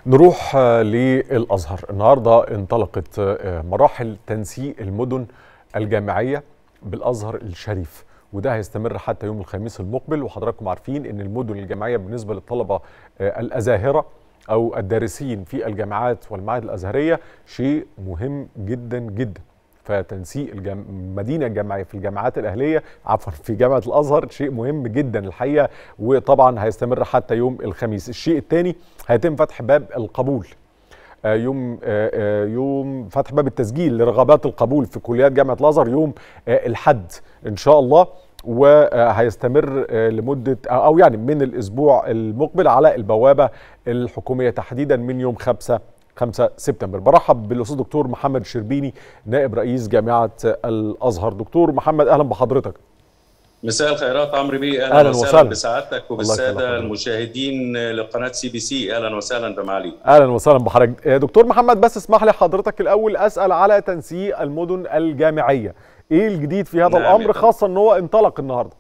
نروح للازهر النهارده انطلقت مراحل تنسيق المدن الجامعيه بالازهر الشريف وده هيستمر حتى يوم الخميس المقبل وحضراتكم عارفين ان المدن الجامعيه بالنسبه للطلبه الازاهره او الدارسين في الجامعات والمعاهد الازهريه شيء مهم جدا جدا فتنسيق الجم... المدينه الجامعيه في الجامعات الاهليه عفوا في جامعه الازهر شيء مهم جدا الحقيقه وطبعا هيستمر حتى يوم الخميس الشيء الثاني هيتم فتح باب القبول يوم يوم فتح باب التسجيل لرغبات القبول في كليات جامعه الازهر يوم الحد ان شاء الله وهيستمر لمده او يعني من الاسبوع المقبل على البوابه الحكوميه تحديدا من يوم 5 5 سبتمبر برحب بالاستاذ دكتور محمد الشربيني نائب رئيس جامعه الازهر دكتور محمد اهلا بحضرتك مساء الخيرات عمرو بيه اهلا, أهلاً وسهلا, وسهلاً. بسعادتك وبالساده المشاهدين لقناه سي بي سي اهلا وسهلا بمعالي اهلا وسهلا بحضرتك دكتور محمد بس اسمح لي حضرتك الاول اسال على تنسيق المدن الجامعيه ايه الجديد في هذا نعم الامر يا خاصه ان هو انطلق النهارده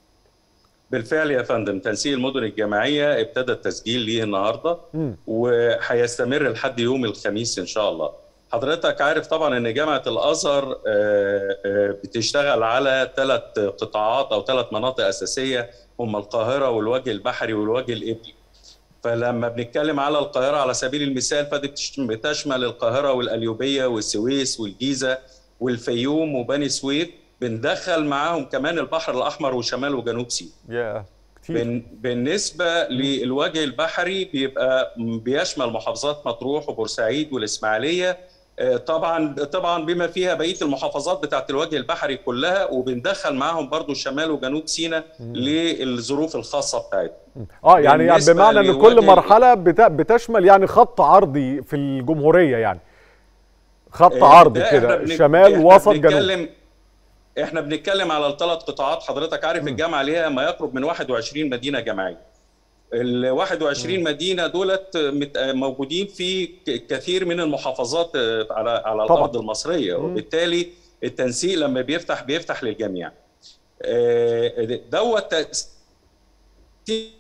بالفعل يا فندم تنسيق المدن الجامعيه ابتدى التسجيل ليه النهارده مم. وهيستمر لحد يوم الخميس ان شاء الله حضرتك عارف طبعا ان جامعه الازهر آه، آه، بتشتغل على ثلاث قطاعات او ثلاث مناطق اساسيه هم القاهره والوجه البحري والوجه الابلي فلما بنتكلم على القاهره على سبيل المثال فدي بتش- بتشمل القاهره والقليوبيه والسويس والجيزه والفيوم وبني سويف بندخل معاهم كمان البحر الاحمر وشمال وجنوب سيناء يا كتير بن- بالنسبه للوجه البحري بيبقى م- بيشمل محافظات مطروح وبورسعيد والاسماعيليه آه، طبعا طبعا بما فيها بقيه المحافظات بتاعت الوجه البحري كلها وبندخل معاهم برضو شمال وجنوب سيناء للظروف الخاصه بتاعتهم اه يعني يعني بالنسبة بمعنى ان لوجه كل ال- مرحله بت- بتشمل يعني خط عرضي في الجمهوريه يعني خط آه، عرض ده كده إحنا بن- شمال إحنا وسط جنوب بنتكلم احنا بنتكلم على الثلاث قطاعات حضرتك عارف الجامعه ليها ما يقرب من 21 مدينه جامعيه ال 21 مدينه دولت مت- موجودين في ك- كثير من المحافظات آه، على على طبعاً. الارض المصريه مم. وبالتالي التنسيق لما بيفتح بيفتح للجميع آه، دوت تقسيمة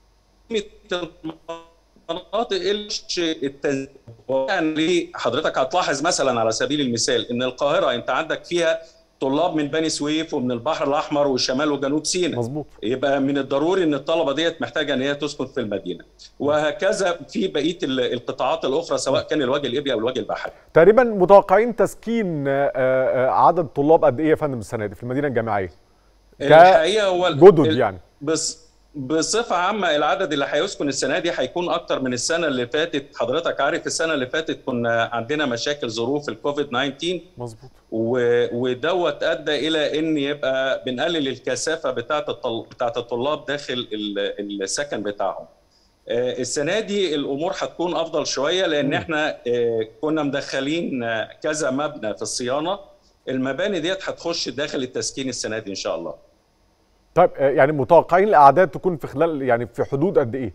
المناطق التنسيق يعني حضرتك هتلاحظ مثلا على سبيل المثال ان القاهره انت عندك فيها طلاب من بني سويف ومن البحر الاحمر والشمال وجنوب سيناء مظبوط يبقى من الضروري ان الطلبه ديت محتاجه ان هي تسكن في المدينه وهكذا في بقيه ال- القطاعات الاخرى سواء كان الوجه الابلي او الوجه البحري تقريبا متوقعين تسكين آه، آه، عدد طلاب قد ايه يا فندم السنه دي في المدينه الجامعيه الحقيقه هو ال- جدد ال- يعني بس بصفة عامة العدد اللي هيسكن السنة دي هيكون أكتر من السنة اللي فاتت، حضرتك عارف السنة اللي فاتت كنا عندنا مشاكل ظروف الكوفيد 19 مظبوط و- ودوت ادى الى ان يبقى بنقلل الكثافه بتاعه الطل... بتاعه الطلاب داخل ال- السكن بتاعهم. آه، السنه دي الامور هتكون افضل شويه لان مم. احنا آه، كنا مدخلين آه، كذا مبنى في الصيانه المباني ديت هتخش داخل التسكين السنه دي ان شاء الله. طيب آه، يعني متوقعين الاعداد تكون في خلال يعني في حدود قد ايه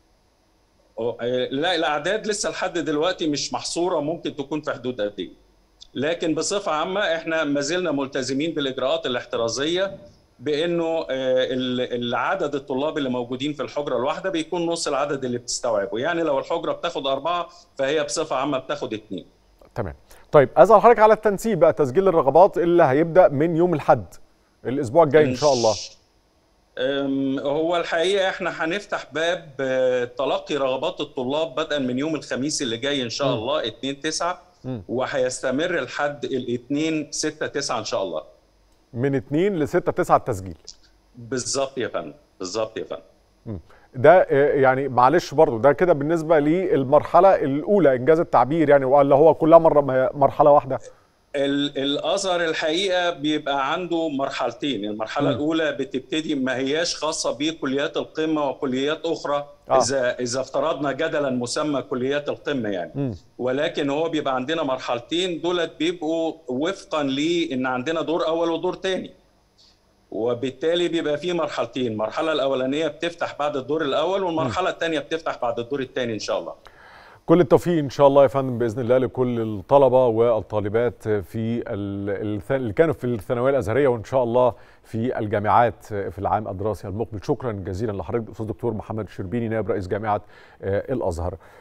أو- آه، لا الاعداد لسه لحد دلوقتي مش محصوره ممكن تكون في حدود قد ايه لكن بصفه عامه احنا ما زلنا ملتزمين بالاجراءات الاحترازيه بانه آه، ال- العدد الطلاب اللي موجودين في الحجره الواحده بيكون نص العدد اللي بتستوعبه يعني لو الحجره بتاخد اربعه فهي بصفه عامه بتاخد اثنين تمام طيب اسال حضرتك على التنسيق بقى تسجيل الرغبات اللي هيبدا من يوم الاحد الاسبوع الجاي ان شاء الله أم، هو الحقيقه احنا هنفتح باب آه، تلقي رغبات الطلاب بدءا من يوم الخميس اللي جاي ان شاء مم. الله 2 9 مم. وهيستمر لحد الاثنين 6 9 ان شاء الله من 2 ل 6 9 التسجيل بالظبط يا فندم بالظبط يا فندم مم. ده آه، يعني معلش برضو ده كده بالنسبه للمرحله الاولى انجاز التعبير يعني ولا هو كلها مره مرحله واحده ال- الازهر الحقيقه بيبقى عنده مرحلتين المرحله مم. الاولى بتبتدي ما هياش خاصه بكليات القمه وكليات اخرى آه. اذا اذا افترضنا جدلا مسمى كليات القمه يعني مم. ولكن هو بيبقى عندنا مرحلتين دولت بيبقوا وفقا لان عندنا دور اول ودور تاني وبالتالي بيبقى في مرحلتين المرحله الاولانيه بتفتح بعد الدور الاول والمرحله الثانيه بتفتح بعد الدور الثاني ان شاء الله كل التوفيق ان شاء الله يا فندم باذن الله لكل الطلبه والطالبات في ال- الث- اللي كانوا في الثانويه الازهريه وان شاء الله في الجامعات في العام الدراسي المقبل شكرا جزيلا لحضرتك استاذ دكتور محمد الشربيني نائب رئيس جامعه آه، الازهر